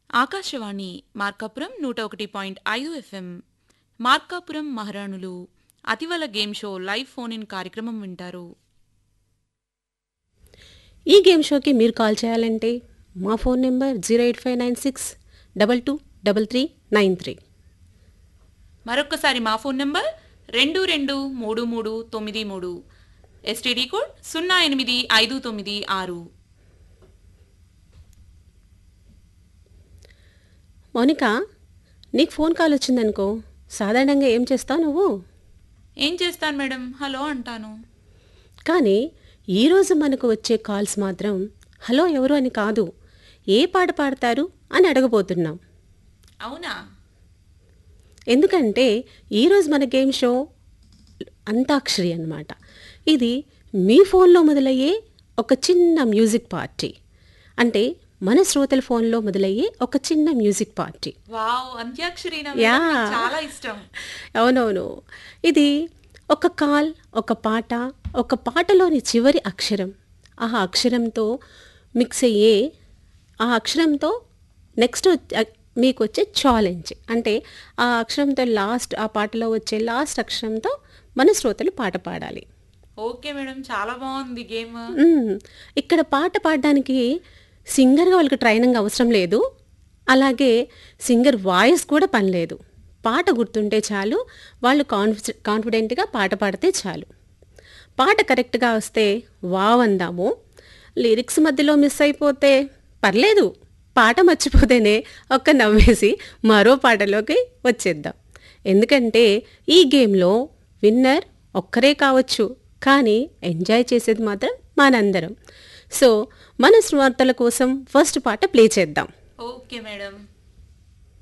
ఆకాశవాణి మార్కాపురం నూట ఒకటి పాయింట్ ఐదు ఎఫ్ఎం మార్కాపురం మహారాణులు అతివల game show live phone in కార్యక్రమం వింటారు ఈ గేమ్ షోకి మీరు కాల్ చేయాలంటే మా phone number zero eight five nine six double two double three nine three మరొక్కసారి మా ఫోన్ నంబర్ రెండు రెండు మూడు మూడు తొమ్మిది మూడు ఎస్టీడీ కోడ్ సున్నా ఎనిమిది ఐదు తొమ్మిది ఆరు మౌనిక నీకు ఫోన్ కాల్ వచ్చిందనుకో సాధారణంగా ఏం చేస్తావు నువ్వు ఏం చేస్తాను మేడం హలో అంటాను కానీ ఈరోజు మనకు వచ్చే కాల్స్ మాత్రం హలో ఎవరు అని కాదు ఏ పాట పాడతారు అని అడగబోతున్నాం అవునా ఎందుకంటే ఈరోజు మన గేమ్ షో అంతాక్షరి అన్నమాట ఇది మీ ఫోన్లో మొదలయ్యే ఒక చిన్న మ్యూజిక్ పార్టీ అంటే మన శ్రోతల ఫోన్లో మొదలయ్యే ఒక చిన్న మ్యూజిక్ పార్టీ వావ్ అంత్యాక్షరి నా యా. మేడం, నాకు చాలా ఇష్టం అవునవును ఇది ఒక కాల్ ఒక పాట ఒక పాటలోని చివరి అక్షరం ఆ అక్షరంతో మిక్స్ అయ్యే ఆ అక్షరంతో నెక్స్ట్ మీకు వచ్చే ఛాలెంజ్ అంటే ఆ అక్షరంతో లాస్ట్ ఆ పాటలో వచ్చే లాస్ట్ అక్షరంతో మన శ్రోతలు పాట పాడాలి ఓకే మేడం చాలా బాగుంది గేమ్ మ్మ్. ఇక్కడ పాట పాడడానికి సింగర్గా వాళ్ళకి ట్రైనింగ్ అవసరం లేదు అలాగే సింగర్ వాయిస్ కూడా పని లేదు పాట గుర్తుంటే చాలు వాళ్ళు కాన్ఫి కాన్ఫిడెంట్గా పాట పాడితే చాలు పాట కరెక్ట్గా వస్తే వావ్ అందాము లిరిక్స్ మధ్యలో మిస్ అయిపోతే పర్లేదు పాట మర్చిపోతేనే ఒక్క నవ్వేసి మరో పాటలోకి వచ్చేద్దాం ఎందుకంటే ఈ గేమ్లో విన్నర్ ఒక్కరే కావచ్చు కానీ ఎంజాయ్ చేసేది మాత్రం మనందరం సో మన శ్రోతల కోసం ఫస్ట్ పాట ప్లే చేద్దాం ఓకే మేడం